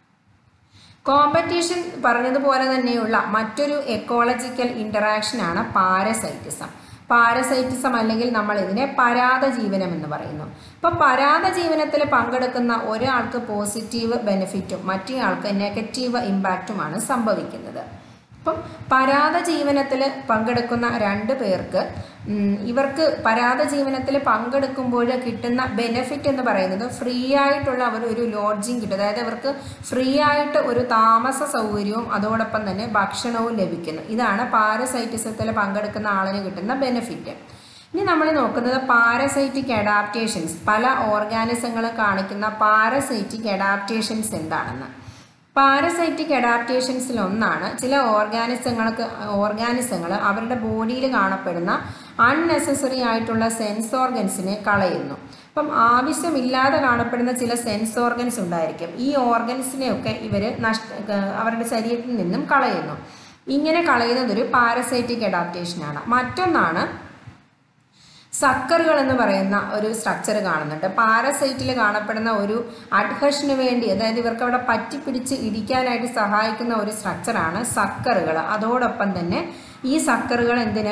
കോമ്പറ്റീഷൻ പറഞ്ഞതുപോലെ തന്നെയുള്ള മറ്റൊരു എക്കോളജിക്കൽ ഇൻ്ററാക്ഷനാണ് പാരസൈറ്റിസം പാരസൈറ്റിസം അല്ലെങ്കിൽ നമ്മൾ ഇതിനെ പരാത ജീവനം എന്ന് പറയുന്നു അപ്പോൾ പരാത ജീവനത്തിൽ പങ്കെടുക്കുന്ന ഒരാൾക്ക് പോസിറ്റീവ് ബെനിഫിറ്റും മറ്റേ ആൾക്ക് നെഗറ്റീവ് ഇമ്പാക്റ്റുമാണ് സംഭവിക്കുന്നത് അപ്പം പരാത ജീവനത്തിൽ പങ്കെടുക്കുന്ന രണ്ട് പേർക്ക് ഇവർക്ക് പരാത ജീവനത്തിൽ പങ്കെടുക്കുമ്പോൾ കിട്ടുന്ന ബെനിഫിറ്റ് എന്ന് പറയുന്നത് ഫ്രീ ആയിട്ടുള്ള അവർ ഒരു ലോഡ്ജിങ് കിട്ടും അതായത് അവർക്ക് ഫ്രീ ആയിട്ട് ഒരു താമസ സൗകര്യവും അതോടൊപ്പം തന്നെ ഭക്ഷണവും ലഭിക്കുന്നു ഇതാണ് പാരസൈറ്റിസത്തിൽ പങ്കെടുക്കുന്ന ആളിന് കിട്ടുന്ന ബെനിഫിറ്റ് ഇനി നമ്മൾ നോക്കുന്നത് പാരസൈറ്റിക് അഡാപ്റ്റേഷൻസ് പല ഓർഗാനിസങ്ങളും കാണിക്കുന്ന പാരസൈറ്റിക് അഡാപ്റ്റേഷൻസ് എന്താണെന്ന് പാരസൈറ്റിക് അഡാപ്റ്റേഷൻസിൽ ഒന്നാണ് ചില ഓർഗാനിസങ്ങൾക്ക് ഓർഗാനിസങ്ങൾ അവരുടെ ബോഡിയിൽ കാണപ്പെടുന്ന അൺനെസസറി ആയിട്ടുള്ള സെൻസ് ഓർഗൻസിനെ കളയുന്നു അപ്പം ആവശ്യമില്ലാതെ കാണപ്പെടുന്ന ചില സെൻസ് ഓർഗൻസ് ഉണ്ടായിരിക്കും ഈ ഓർഗൻസിനെയൊക്കെ ഇവർ നഷ്ട അവരുടെ ശരീരത്തിൽ നിന്നും കളയുന്നു ഇങ്ങനെ കളയുന്നത് ഒരു പാരസൈറ്റിക് അഡാപ്റ്റേഷനാണ് മറ്റൊന്നാണ് സക്കറുകൾ എന്ന് പറയുന്ന ഒരു സ്ട്രക്ചർ കാണുന്നുണ്ട് പാരസൈറ്റിൽ കാണപ്പെടുന്ന ഒരു അഡ്ഹഷന് വേണ്ടി അതായത് ഇവർക്ക് അവിടെ പറ്റിപ്പിടിച്ച് ഇരിക്കാനായിട്ട് സഹായിക്കുന്ന ഒരു സ്ട്രക്ചറാണ് സക്കറുകൾ അതോടൊപ്പം തന്നെ ഈ സക്കറുകൾ എന്തിന്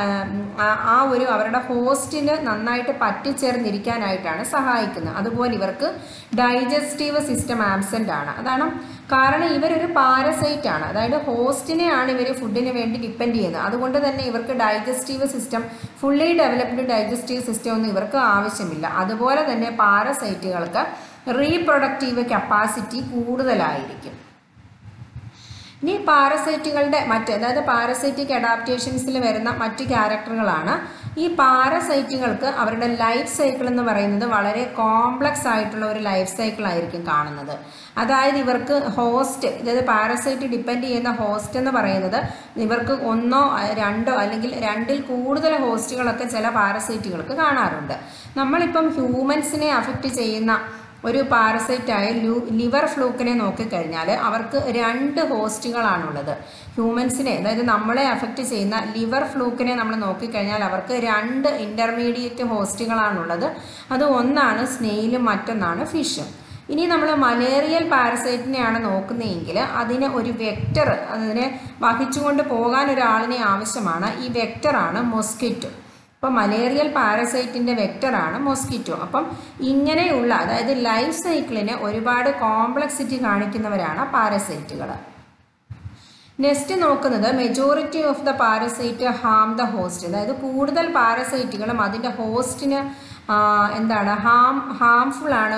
ആ ഒരു അവരുടെ ഹോസ്റ്റിന് നന്നായിട്ട് പറ്റിച്ചേർന്നിരിക്കാനായിട്ടാണ് സഹായിക്കുന്നത് അതുപോലെ ഇവർക്ക് ഡൈജസ്റ്റീവ് സിസ്റ്റം ആബ്സെൻ്റ് ആണ് അതാണ് കാരണം ഇവരൊരു പാരസൈറ്റ് ആണ് അതായത് ഹോസ്റ്റിനെയാണ് ഇവർ ഫുഡിന് വേണ്ടി ഡിപ്പെൻഡ് ചെയ്യുന്നത് അതുകൊണ്ട് തന്നെ ഇവർക്ക് digestive system fully developed digestive system ഒന്നും ഇവർക്ക് ആവശ്യമില്ല അതുപോലെ തന്നെ പാരസൈറ്റുകൾക്ക് റീപ്രൊഡക്റ്റീവ് കപ്പാസിറ്റി കൂടുതലായിരിക്കും ഇനി പാരസൈറ്റുകളുടെ മറ്റ് അതായത് പാരസൈറ്റിക് അഡാപ്റ്റേഷൻസിൽ വരുന്ന മറ്റ് ക്യാരക്ടറുകളാണ് ഈ പാരസൈറ്റുകൾക്ക് അവരുടെ ലൈഫ് സൈക്കിൾ എന്ന് പറയുന്നത് വളരെ കോംപ്ലക്സ് ആയിട്ടുള്ള ഒരു ലൈഫ് സൈക്കിൾ ആയിരിക്കും കാണുന്നത് അതായത് ഇവർക്ക് ഹോസ്റ്റ് അതായത് പാരസൈറ്റ് ഡിപ്പെൻഡ് ചെയ്യുന്ന ഹോസ്റ്റ് എന്ന് പറയുന്നത് ഇവർക്ക് ഒന്നോ രണ്ടോ അല്ലെങ്കിൽ രണ്ടിൽ കൂടുതൽ ഹോസ്റ്റുകളൊക്കെ ചില പാരസൈറ്റുകൾക്ക് കാണാറുണ്ട് നമ്മളിപ്പം ഹ്യൂമൻസിനെ അഫക്റ്റ് ചെയ്യുന്ന ഒരു പാരസൈറ്റായ ലു ലിവർ ഫ്ലൂക്കിനെ നോക്കിക്കഴിഞ്ഞാൽ അവർക്ക് രണ്ട് ഹോസ്റ്റുകളാണുള്ളത് ഹ്യൂമൻസിനെ അതായത് നമ്മളെ അഫക്റ്റ് ചെയ്യുന്ന ലിവർ ഫ്ലൂക്കിനെ നമ്മൾ നോക്കിക്കഴിഞ്ഞാൽ അവർക്ക് രണ്ട് ഇൻ്റർമീഡിയറ്റ് ഹോസ്റ്റുകളാണുള്ളത് അത് ഒന്നാണ് സ്നെയിലും മറ്റൊന്നാണ് ഫിഷും ഇനി നമ്മൾ മലേറിയൽ പാരസൈറ്റിനെയാണ് നോക്കുന്നതെങ്കിൽ അതിന് ഒരു വെക്റ്റർ അതിനെ വഹിച്ചുകൊണ്ട് പോകാൻ ഒരാളിനെ ആവശ്യമാണ് ഈ വെക്റ്ററാണ് മൊസ്കിറ്റോ അപ്പോൾ മലേറിയൽ പാരസൈറ്റിൻ്റെ വെക്റ്ററാണ് മോസ്കിറ്റോ അപ്പം ഇങ്ങനെയുള്ള അതായത് ലൈഫ് സൈക്കിളിന് ഒരുപാട് കോംപ്ലക്സിറ്റി കാണിക്കുന്നവരാണ് പാരസൈറ്റുകൾ നെക്സ്റ്റ് നോക്കുന്നത് majority of the parasite harm the host അതായത് കൂടുതൽ പാരസൈറ്റുകളും അതിൻ്റെ ഹോസ്റ്റിന് എന്താണ് ഹാം ഹാംഫുൾ ആണ്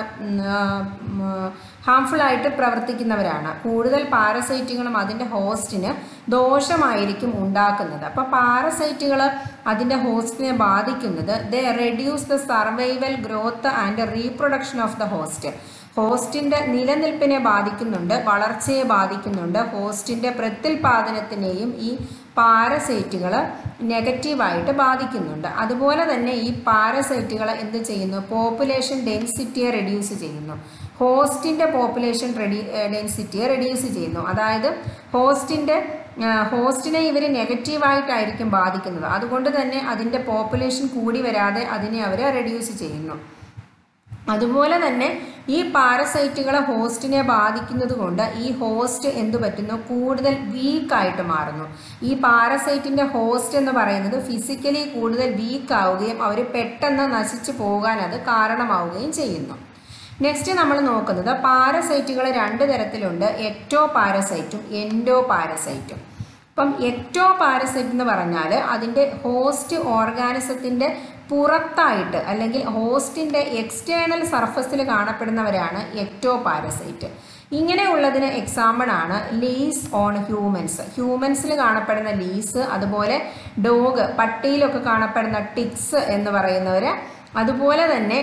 ഹാംഫുൾ ആയിട്ട് പ്രവർത്തിക്കുന്നവരാണ് കൂടുതൽ പാരസൈറ്റുകളും അതിൻ്റെ ഹോസ്റ്റിന് ദോഷമായിരിക്കും ഉണ്ടാക്കുന്നത് അപ്പോൾ പാരസൈറ്റുകൾ അതിൻ്റെ ഹോസ്റ്റിനെ ബാധിക്കുന്നത് the reduce the survival growth and reproduction of the host ഹോസ്റ്റിൻ്റെ നിലനിൽപ്പിനെ ബാധിക്കുന്നുണ്ട് വളർച്ചയെ ബാധിക്കുന്നുണ്ട് ഹോസ്റ്റിൻ്റെ പ്രത്യുൽപാദനത്തിനെയും ഈ പാരസൈറ്റുകൾ നെഗറ്റീവായിട്ട് ബാധിക്കുന്നുണ്ട് അതുപോലെ തന്നെ ഈ പാരസൈറ്റുകൾ എന്ത് ചെയ്യുന്നു പോപ്പുലേഷൻ ഡെൻസിറ്റിയെ റെഡ്യൂസ് ചെയ്യുന്നു ഹോസ്റ്റിൻ്റെ പോപ്പുലേഷൻ റെഡി ഡെൻസിറ്റിയെ റെഡ്യൂസ് ചെയ്യുന്നു അതായത് ഹോസ്റ്റിൻ്റെ ഹോസ്റ്റിനെ ഇവർ നെഗറ്റീവായിട്ടായിരിക്കും ബാധിക്കുന്നത് അതുകൊണ്ട് തന്നെ അതിൻ്റെ പോപ്പുലേഷൻ കൂടി വരാതെ അതിനെ അവർ റെഡ്യൂസ് ചെയ്യുന്നു അതുപോലെ തന്നെ ഈ പാരസൈറ്റുകളെ ഹോസ്റ്റിനെ ബാധിക്കുന്നത് കൊണ്ട് ഈ ഹോസ്റ്റ് എന്തു പറ്റുന്നു കൂടുതൽ വീക്കായിട്ട് മാറുന്നു ഈ പാരസൈറ്റിൻ്റെ ഹോസ്റ്റ് എന്ന് പറയുന്നത് ഫിസിക്കലി കൂടുതൽ വീക്ക് ആവുകയും അവർ പെട്ടെന്ന് നശിച്ചു പോകാൻ അത് കാരണമാവുകയും ചെയ്യുന്നു നെക്സ്റ്റ് നമ്മൾ നോക്കുന്നത് പാരസൈറ്റുകൾ രണ്ട് തരത്തിലുണ്ട് എക്ടോ പാരസൈറ്റും എൻഡോ പാരസൈറ്റും ഇപ്പം എക്ടോ പാരസൈറ്റ് എന്ന് പറഞ്ഞാൽ അതിൻ്റെ ഹോസ്റ്റ് ഓർഗാനിസത്തിൻ്റെ പുറത്തായിട്ട് അല്ലെങ്കിൽ ഹോസ്റ്റിൻ്റെ എക്സ്റ്റേണൽ സർഫസിൽ കാണപ്പെടുന്നവരാണ് എക്ടോ പാരസൈറ്റ് ഇങ്ങനെയുള്ളതിന് എക്സാമ്പിളാണ് ലീസ് ഓൺ ഹ്യൂമൻസ് ഹ്യൂമൻസിൽ കാണപ്പെടുന്ന ലീസ് അതുപോലെ ഡോഗ് പട്ടിയിലൊക്കെ കാണപ്പെടുന്ന ടിക്സ് എന്ന് പറയുന്നവർ അതുപോലെ തന്നെ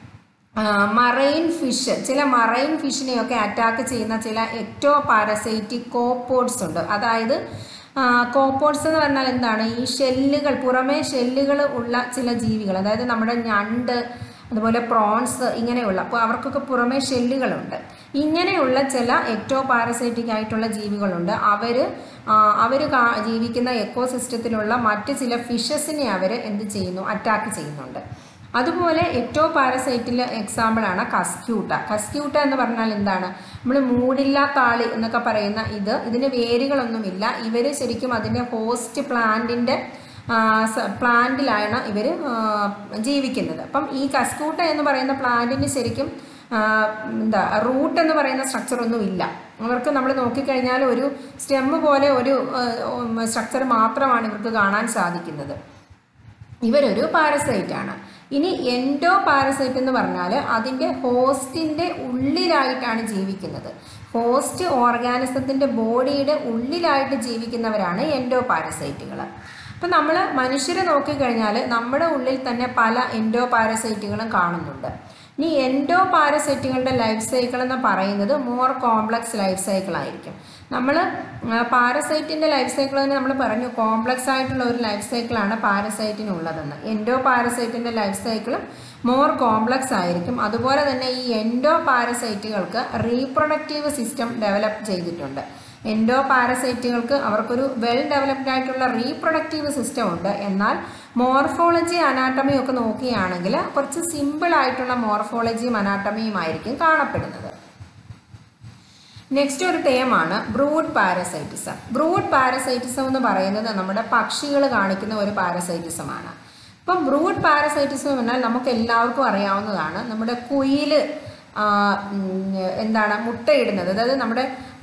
മറൈൻ ഫിഷ് ചില മറൈൻ ഫിഷിനെയൊക്കെ അറ്റാക്ക് ചെയ്യുന്ന ചില എക്ടോ പാരസൈറ്റിക് കോപ്പോഡ്സ് ഉണ്ട് അതായത് കോപ്പോഡ്സ് എന്ന് പറഞ്ഞാൽ എന്താണ് ഈ ഷെല്ലുകൾ പുറമേ ഷെല്ലുകൾ ഉള്ള ചില ജീവികൾ അതായത് നമ്മുടെ ഞണ്ട് അതുപോലെ പ്രോൺസ് ഇങ്ങനെയുള്ള അപ്പോൾ അവർക്കൊക്കെ പുറമേ ഷെല്ലുകളുണ്ട് ഇങ്ങനെയുള്ള ചില എക്ടോ പാരസൈറ്റിക് ആയിട്ടുള്ള ജീവികളുണ്ട് അവർ അവർ ജീവിക്കുന്ന എക്കോസിസ്റ്റത്തിലുള്ള മറ്റ് ചില ഫിഷസിനെ അവർ എന്ത് ചെയ്യുന്നു അറ്റാക്ക് ചെയ്യുന്നുണ്ട് അതുപോലെ എക്ടോ പാരസൈറ്റിൽ എക്സാമ്പിളാണ് കസ്ക്യൂട്ട കസ്ക്യൂട്ട എന്ന് പറഞ്ഞാൽ എന്താണ് നമ്മൾ മൂടില്ലാത്ത ആളി എന്നൊക്കെ പറയുന്ന ഇത് ഇതിന് വേരുകളൊന്നുമില്ല ഇവർ ശരിക്കും അതിൻ്റെ ഹോസ്റ്റ് പ്ലാന്റിൻ്റെ പ്ലാന്റിലാണ് ഇവർ ജീവിക്കുന്നത് അപ്പം ഈ കസ്ക്യൂട്ട എന്ന് പറയുന്ന പ്ലാന്റിന് ശരിക്കും എന്താ റൂട്ട് എന്ന് പറയുന്ന സ്ട്രക്ചർ ഒന്നും ഇല്ല അവർക്ക് നമ്മൾ നോക്കിക്കഴിഞ്ഞാൽ ഒരു സ്റ്റെമ്മ് പോലെ ഒരു സ്ട്രക്ചർ മാത്രമാണ് ഇവർക്ക് കാണാൻ സാധിക്കുന്നത് ഇവരൊരു പാരസൈറ്റ് ആണ് ഇനി എൻഡോ പാരസൈറ്റ് എന്ന് പറഞ്ഞാൽ അതിൻ്റെ ഹോസ്റ്റിൻ്റെ ഉള്ളിലായിട്ടാണ് ജീവിക്കുന്നത് ഹോസ്റ്റ് ഓർഗാനിസത്തിൻ്റെ ബോഡിയുടെ ഉള്ളിലായിട്ട് ജീവിക്കുന്നവരാണ് എൻഡോ പാരസൈറ്റുകൾ അപ്പം നമ്മൾ മനുഷ്യരെ നോക്കിക്കഴിഞ്ഞാൽ നമ്മുടെ ഉള്ളിൽ തന്നെ പല എൻഡോ പാരസൈറ്റുകളും കാണുന്നുണ്ട് ഇനി എൻഡോ പാരസൈറ്റുകളുടെ ലൈഫ് സൈക്കിൾ എന്ന് പറയുന്നത് മോർ കോംപ്ലക്സ് ലൈഫ് സൈക്കിൾ ആയിരിക്കും നമ്മൾ പാരസൈറ്റിൻ്റെ ലൈഫ് സൈക്കിൾ തന്നെ നമ്മൾ പറഞ്ഞു കോംപ്ലക്സ് ആയിട്ടുള്ള ഒരു ലൈഫ് സൈക്കിളാണ് പാരസൈറ്റിനുള്ളതെന്ന് എൻഡോ പാരസൈറ്റിൻ്റെ ലൈഫ് സൈക്കിളും മോർ കോംപ്ലക്സ് ആയിരിക്കും അതുപോലെ തന്നെ ഈ എൻഡോ പാരസൈറ്റുകൾക്ക് റീപ്രൊഡക്റ്റീവ് സിസ്റ്റം ഡെവലപ്പ് ചെയ്തിട്ടുണ്ട് എൻഡോ പാരസൈറ്റുകൾക്ക് അവർക്കൊരു വെൽ ഡെവലപ്ഡ് ആയിട്ടുള്ള റീപ്രൊഡക്റ്റീവ് സിസ്റ്റം ഉണ്ട് എന്നാൽ മോർഫോളജി അനാട്ടമി ഒക്കെ നോക്കുകയാണെങ്കിൽ കുറച്ച് സിമ്പിൾ ആയിട്ടുള്ള മോർഫോളജിയും അനാട്ടമിയും ആയിരിക്കും കാണപ്പെടുന്നത് നെക്സ്റ്റ് ഒരു ടേമാണ് ബ്രൂഡ് പാരസൈറ്റിസം ബ്രൂഡ് പാരസൈറ്റിസം എന്ന് പറയുന്നത് നമ്മുടെ പക്ഷികൾ കാണിക്കുന്ന ഒരു പാരസൈറ്റിസമാണ് ഇപ്പം ബ്രൂഡ് പാരസൈറ്റിസം എന്ന് പറഞ്ഞാൽ നമുക്ക് എല്ലാവർക്കും അറിയാവുന്നതാണ് നമ്മുടെ കുയിൽ എന്താണ് മുട്ടയിടുന്നത് അതായത് നമ്മുടെ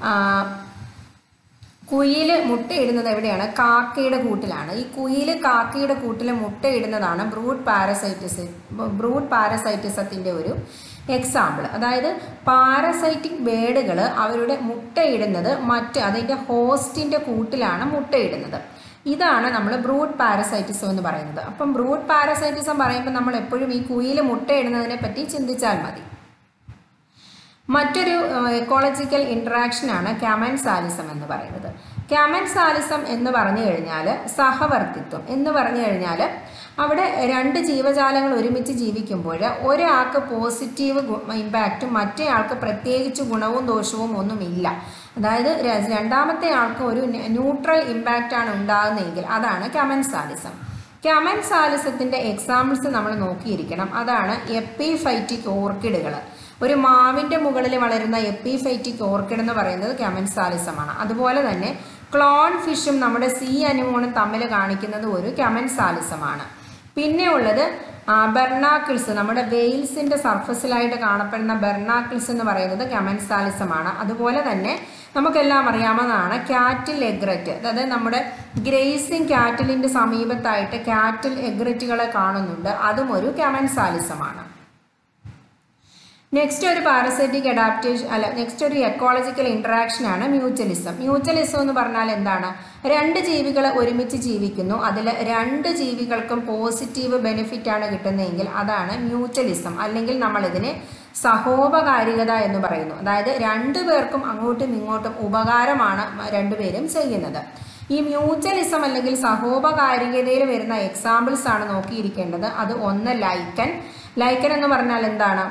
കുയിൽ മുട്ടയിടുന്നത് എവിടെയാണ് കാക്കയുടെ കൂട്ടിലാണ് ഈ കുയിൽ കാക്കയുടെ കൂട്ടിൽ മുട്ടയിടുന്നതാണ് ബ്രൂഡ് പാരസൈറ്റിസ് ബ്രൂഡ് പാരസൈറ്റിസത്തിൻ്റെ ഒരു എക്സാമ്പിൾ അതായത് പാരസൈറ്റിക് ബേഡുകൾ അവരുടെ മുട്ടയിടുന്നത് മറ്റ് അതിൻ്റെ ഹോസ്റ്റിൻ്റെ കൂട്ടിലാണ് മുട്ടയിടുന്നത് ഇതാണ് നമ്മൾ ബ്രൂഡ് പാരസൈറ്റിസം എന്ന് പറയുന്നത് അപ്പം ബ്രൂഡ് പാരസൈറ്റിസം പറയുമ്പോൾ നമ്മൾ എപ്പോഴും ഈ കുയിൽ മുട്ടയിടുന്നതിനെ പറ്റി ചിന്തിച്ചാൽ മതി മറ്റൊരു എക്കോളജിക്കൽ ഇൻട്രാക്ഷനാണ് ക്യാമൻ സാലിസം എന്ന് പറയുന്നത് ക്യാമൻ സാലിസം എന്ന് പറഞ്ഞു കഴിഞ്ഞാൽ സഹവർത്തിത്വം എന്ന് പറഞ്ഞു കഴിഞ്ഞാൽ അവിടെ രണ്ട് ജീവജാലങ്ങൾ ഒരുമിച്ച് ജീവിക്കുമ്പോൾ ഒരാൾക്ക് പോസിറ്റീവ് ഇമ്പാക്റ്റും മറ്റേ ആൾക്ക് പ്രത്യേകിച്ച് ഗുണവും ദോഷവും ഒന്നുമില്ല അതായത് രണ്ടാമത്തെ ആൾക്ക് ഒരു ന്യൂട്രൽ ഇമ്പാക്റ്റ് ആണ് ഉണ്ടാകുന്നതെങ്കിൽ അതാണ് ക്യാമൻ സാലിസം ക്യാമൻ സാലിസത്തിൻ്റെ എക്സാമ്പിൾസ് നമ്മൾ നോക്കിയിരിക്കണം അതാണ് എപ്പിഫൈറ്റിക് ഓർക്കിഡുകൾ ഒരു മാവിൻ്റെ മുകളിൽ വളരുന്ന എപ്പിഫൈറ്റിക് ഓർക്കിഡ് എന്ന് പറയുന്നത് ക്യാമൻസാലിസമാണ് അതുപോലെ തന്നെ ക്ലോൺ ഫിഷും നമ്മുടെ സീ അനിമോണും തമ്മിൽ കാണിക്കുന്നത് ഒരു ക്യാമൻസാലിസമാണ് പിന്നെ ഉള്ളത് ബെർണാക്കിൾസ് നമ്മുടെ വെയിൽസിൻ്റെ സർഫസിലായിട്ട് കാണപ്പെടുന്ന ബെർണാക്കിൾസ് എന്ന് പറയുന്നത് കമൻസാലിസമാണ് അതുപോലെ തന്നെ നമുക്കെല്ലാം അറിയാവുന്നതാണ് കാറ്റിൽ എഗ്രറ്റ് അതായത് നമ്മുടെ ഗ്രേസിങ് കാറ്റിലിൻ്റെ സമീപത്തായിട്ട് കാറ്റിൽ എഗ്രറ്റുകളെ കാണുന്നുണ്ട് അതും ഒരു കമൻസാലിസമാണ് നെക്സ്റ്റ് ഒരു പാരസൈറ്റിക് അഡാപ്റ്റേഷൻ അല്ല നെക്സ്റ്റ് ഒരു എക്കോളജിക്കൽ ഇൻട്രാക്ഷൻ ആണ് മ്യൂച്വലിസം മ്യൂച്വലിസം എന്ന് പറഞ്ഞാൽ എന്താണ് രണ്ട് ജീവികൾ ഒരുമിച്ച് ജീവിക്കുന്നു അതിൽ രണ്ട് ജീവികൾക്കും പോസിറ്റീവ് ബെനിഫിറ്റ് ആണ് കിട്ടുന്നതെങ്കിൽ അതാണ് മ്യൂച്വലിസം അല്ലെങ്കിൽ നമ്മൾ ഇതിനെ സഹോപകാരികത എന്ന് പറയുന്നു അതായത് രണ്ടു പേർക്കും അങ്ങോട്ടും ഇങ്ങോട്ടും ഉപകാരമാണ് രണ്ടുപേരും ചെയ്യുന്നത് ഈ മ്യൂച്വലിസം അല്ലെങ്കിൽ സഹോപകാരികതയിൽ വരുന്ന എക്സാമ്പിൾസ് ആണ് നോക്കിയിരിക്കേണ്ടത് അത് ഒന്ന് ലൈക്കൻ ലൈക്കൻ എന്ന് പറഞ്ഞാൽ എന്താണ്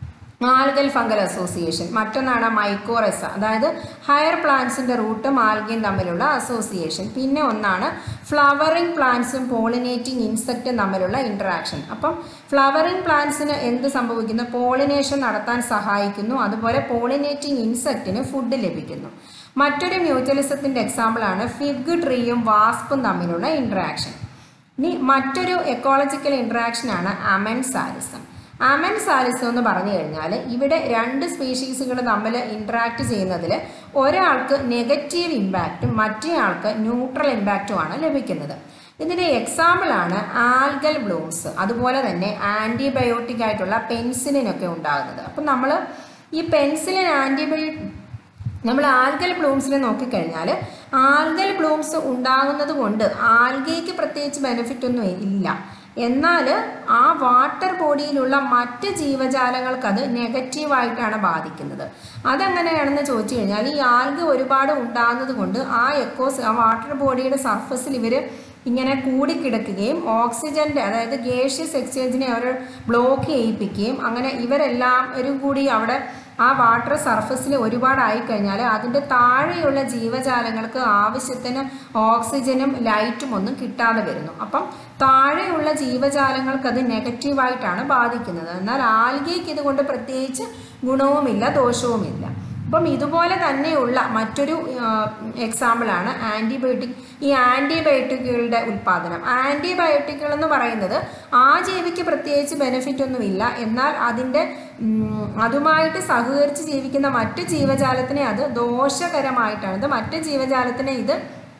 ആൽഗൽ ഫംഗൽ അസോസിയേഷൻ മറ്റൊന്നാണ് മൈക്കോറെസ അതായത് ഹയർ പ്ലാന്റ്സിൻ്റെ റൂട്ടും ആൽഗയും തമ്മിലുള്ള അസോസിയേഷൻ പിന്നെ ഒന്നാണ് ഫ്ലവറിംഗ് പ്ലാന്റ്സും പോളിനേറ്റിംഗ് ഇൻസെക്റ്റും തമ്മിലുള്ള ഇൻട്രാക്ഷൻ അപ്പം ഫ്ലവറിംഗ് പ്ലാന്റ്സിന് എന്ത് സംഭവിക്കുന്നു പോളിനേഷൻ നടത്താൻ സഹായിക്കുന്നു അതുപോലെ പോളിനേറ്റിംഗ് ഇൻസെക്റ്റിന് ഫുഡ് ലഭിക്കുന്നു മറ്റൊരു മ്യൂച്വലിസത്തിൻ്റെ എക്സാമ്പിളാണ് ഫിഗ് ട്രീയും വാസ്പും തമ്മിലുള്ള ഇൻട്രാക്ഷൻ ഇനി മറ്റൊരു എക്കോളജിക്കൽ ഇൻട്രാക്ഷനാണ് അമൻസാലിസം അമൻ സാലിസം എന്ന് പറഞ്ഞു കഴിഞ്ഞാൽ ഇവിടെ രണ്ട് സ്പീഷീസുകൾ തമ്മിൽ ഇൻട്രാക്ട് ചെയ്യുന്നതിൽ ഒരാൾക്ക് നെഗറ്റീവ് ഇമ്പാക്റ്റും മറ്റേ ആൾക്ക് ന്യൂട്രൽ ഇമ്പാക്റ്റുമാണ് ലഭിക്കുന്നത് ഇതിൻ്റെ എക്സാമ്പിളാണ് ആൽഗൽ ബ്ലൂംസ് അതുപോലെ തന്നെ ആൻറ്റിബയോട്ടിക് ആയിട്ടുള്ള പെൻസിലിനൊക്കെ ഉണ്ടാകുന്നത് അപ്പം നമ്മൾ ഈ പെൻസിലിൻ ആൻറ്റിബയോട്ടിക് നമ്മൾ ആൽഗൽ ബ്ലൂംസിനെ നോക്കിക്കഴിഞ്ഞാൽ ആൽഗൽ ബ്ലൂംസ് ഉണ്ടാകുന്നത് കൊണ്ട് ആൽഗയ്ക്ക് പ്രത്യേകിച്ച് ബെനിഫിറ്റ് ഒന്നും ഇല്ല എന്നാൽ ആ വാട്ടർ ബോഡിയിലുള്ള മറ്റ് ജീവജാലങ്ങൾക്ക് അത് നെഗറ്റീവായിട്ടാണ് ബാധിക്കുന്നത് അതെങ്ങനെയാണെന്ന് ചോദിച്ചു കഴിഞ്ഞാൽ ഈ ആൽഗ് ഒരുപാട് ഉണ്ടാകുന്നത് കൊണ്ട് ആ എക്കോസ് ആ വാട്ടർ ബോഡിയുടെ സർഫസിൽ ഇവർ ഇങ്ങനെ കൂടിക്കിടക്കുകയും ഓക്സിജൻ്റെ അതായത് ഗേഷ്യസ് എക്സ്ചേഞ്ചിനെ അവർ ബ്ലോക്ക് ചെയ്യിപ്പിക്കുകയും അങ്ങനെ ഇവരെല്ലാവരും കൂടി അവിടെ ആ വാട്ടർ സർഫസിൽ ഒരുപാടായി കഴിഞ്ഞാൽ അതിൻ്റെ താഴെയുള്ള ജീവജാലങ്ങൾക്ക് ആവശ്യത്തിന് ഓക്സിജനും ലൈറ്റും ഒന്നും കിട്ടാതെ വരുന്നു അപ്പം താഴെയുള്ള ജീവജാലങ്ങൾക്ക് അത് നെഗറ്റീവായിട്ടാണ് ബാധിക്കുന്നത് എന്നാൽ ആൽഗയ്ക്ക് ഇതുകൊണ്ട് പ്രത്യേകിച്ച് ഗുണവുമില്ല ദോഷവുമില്ല അപ്പം ഇതുപോലെ തന്നെയുള്ള മറ്റൊരു എക്സാമ്പിളാണ് ആൻറ്റിബയോട്ടിക് ഈ ആൻറ്റിബയോട്ടിക്കുകളുടെ ഉൽപ്പാദനം ആൻറ്റിബയോട്ടിക്കുകൾ എന്ന് പറയുന്നത് ആ ജീവിക്ക് പ്രത്യേകിച്ച് ബെനിഫിറ്റ് ഒന്നുമില്ല എന്നാൽ അതിൻ്റെ അതുമായിട്ട് സഹകരിച്ച് ജീവിക്കുന്ന മറ്റു ജീവജാലത്തിനെ അത് ദോഷകരമായിട്ടാണ് ഇത് മറ്റു ജീവജാലത്തിനെ ഇത്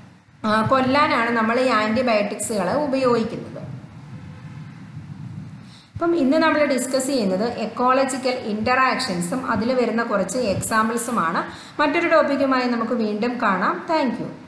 കൊല്ലാനാണ് നമ്മൾ ഈ ആൻറ്റിബയോട്ടിക്സുകൾ ഉപയോഗിക്കുന്നത് അപ്പം ഇന്ന് നമ്മൾ ഡിസ്കസ് ചെയ്യുന്നത് എക്കോളജിക്കൽ ഇൻ്ററാക്ഷൻസും അതിൽ വരുന്ന കുറച്ച് എക്സാമ്പിൾസുമാണ് മറ്റൊരു ടോപ്പിക്കുമായി നമുക്ക് വീണ്ടും കാണാം താങ്ക്